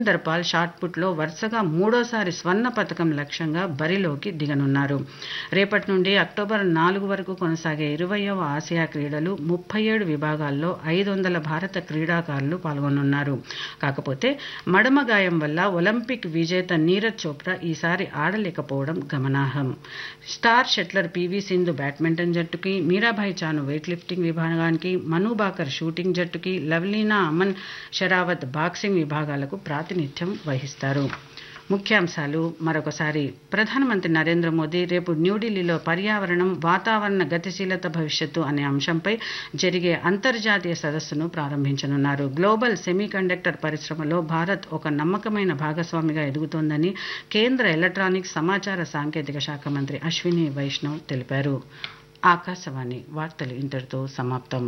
దర్పాల్ shot పుట్లో వరుసగా మూడోసారి స్వర్ణ పథకం లక్ష్యంగా బరిలోకి దిగనున్నారు రేపటి నుండి అక్టోబర్ నాలుగు వరకు కొనసాగే ఇరవయవ ఆసియా క్రీడలు ముప్పై ఏడు విభాగాల్లో ఐదు వందల భారత క్రీడాకారులు పాల్గొనున్నారు కాకపోతే మడమ గాయం వల్ల ఒలింపిక్ విజేత నీరజ్ చోప్రా ఈసారి ఆడలేకపోవడం గమనార్హం star shuttler P V Sindhu badminton జట్టుకి మీరాభాయ్ చాను వెయిట్ లిఫ్టింగ్ విభాగానికి మను బాకర్ షూటింగ్ జట్టుకి లవ్లీనా అమన్ షరావత్ బాక్సింగ్ విభాగాలకు ప్రాతినిధ్యం వహిస్తారు ముఖ్యాంశాలు మరొకసారి ప్రధానమంత్రి నరేంద్ర మోదీ రేపు న్యూఢిల్లీలో పర్యావరణం వాతావరణ గతిశీలత భవిష్యత్తు అనే అంశంపై జరిగే అంతర్జాతీయ సదస్సును ప్రారంభించనున్నారు గ్లోబల్ సెమీకండక్టర్ పరిశ్రమలో భారత్ ఒక నమ్మకమైన భాగస్వామిగా ఎదుగుతోందని కేంద్ర ఎలక్ట్రానిక్స్ సమాచార సాంకేతిక శాఖ మంత్రి అశ్విని వైష్ణవ్ తెలిపారు ఆకాశవాణి వార్తలు ఇంతటితో సమాప్తం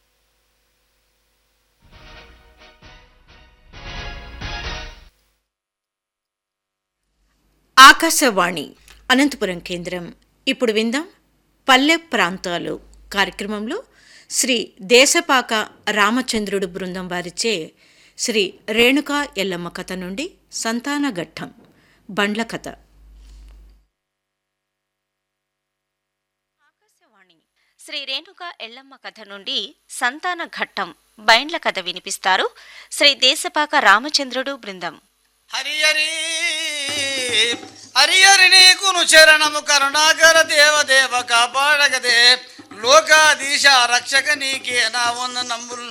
ఆకాశవాణి అనంతపురం కేంద్రం ఇప్పుడు విందాం పల్లె ప్రాంతాలు కార్యక్రమంలో శ్రీ దేశపాక రామచంద్రుడు బృందం వారిచే శ్రీ రేణుకా ఎల్లమ్మ కథ నుండి సంతాన ఘట్టం బండ్ల కథ ఆకాశవాణి శ్రీ రేణుక ఎల్లమ్మ కథ నుండి సంతాన ఘట్టం బైండ్ల కథ వినిపిస్తారు శ్రీ దేశపాక రామచంద్రుడు బృందం హరియరి హరియరి నీకును చరణము కరుణాకర దేవదేవ కాపాడగదే లోకాధీశ రక్షక నీకే నా వంద నంబుల్